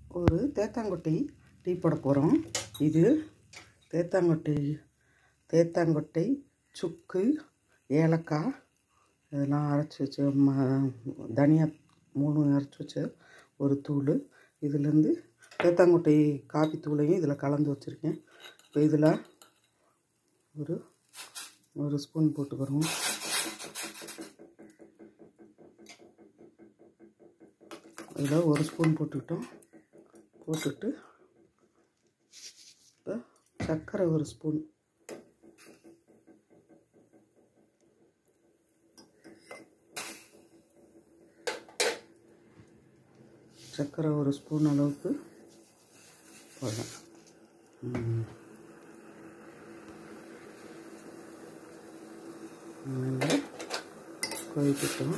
ஒரு தேத்தாங்கொட்டை டீ போட போகிறோம் இது தேத்தாங்கொட்டை தேத்தாங்கொட்டை சுக்கு ஏலக்காய் இதெல்லாம் அரைச்சி வச்ச ம தனியா மூணு அரைச்சி வச்ச ஒரு தூள் இதுலேருந்து தேத்தாங்கொட்டை காப்பி தூளையும் இதில் கலந்து வச்சுருக்கேன் இப்போ இதில் ஒரு ஒரு ஸ்பூன் போட்டுக்கிறோம் இதில் ஒரு ஸ்பூன் போட்டுக்கிட்டோம் போட்டுட்டு இப்போ சர்க்கரை ஒரு ஸ்பூன் சர்க்கரை ஒரு ஸ்பூன் அளவுக்கு போதும் ம். நல்லா கொதிக்கட்டும்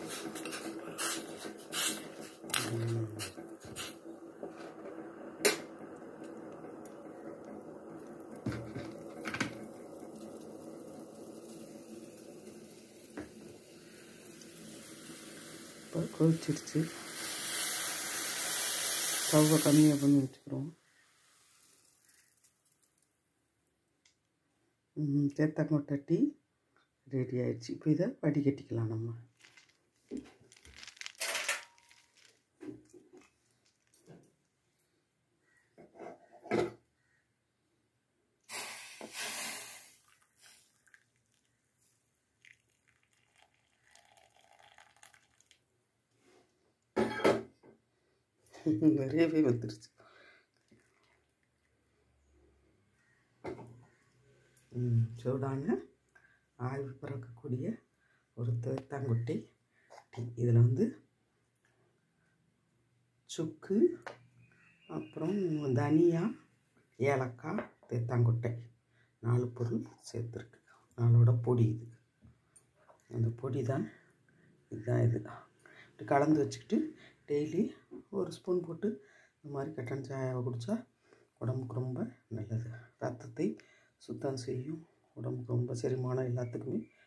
இப்போ கொதிச்சிருச்சு ஸ்டவ்வை கம்மியாக பண்ணி வச்சுக்கிறோம் ம், தேத்தங்கொட்டை டீ ரெடி ஆயிடுச்சு இப்போ இதை வடிகட்டிக்கலாம் நம்ம நிறையவே வந்துருச்சு ம், சூடான ஆய்வு பிறக்கக்கூடிய ஒரு தேத்தாங்கொட்டை டீ இதில் வந்து சுக்கு அப்புறம் தனியா ஏலக்காய் தேத்தாங்கொட்டை நாலு பொருள் சேர்த்துருக்கு நாளோட பொடி இது அந்த பொடி தான் இதுதான் இது இப்படி கலந்து வச்சுக்கிட்டு டெய்லி ஒரு ஸ்பூன் போட்டு இந்த மாதிரி கட்டன் சாயாவை குடித்தா உடம்புக்கு ரொம்ப நல்லது ரத்தத்தை சுத்தம் செய்யும் உடம்புக்கு ரொம்ப செரிமானம் எல்லாத்துக்குமே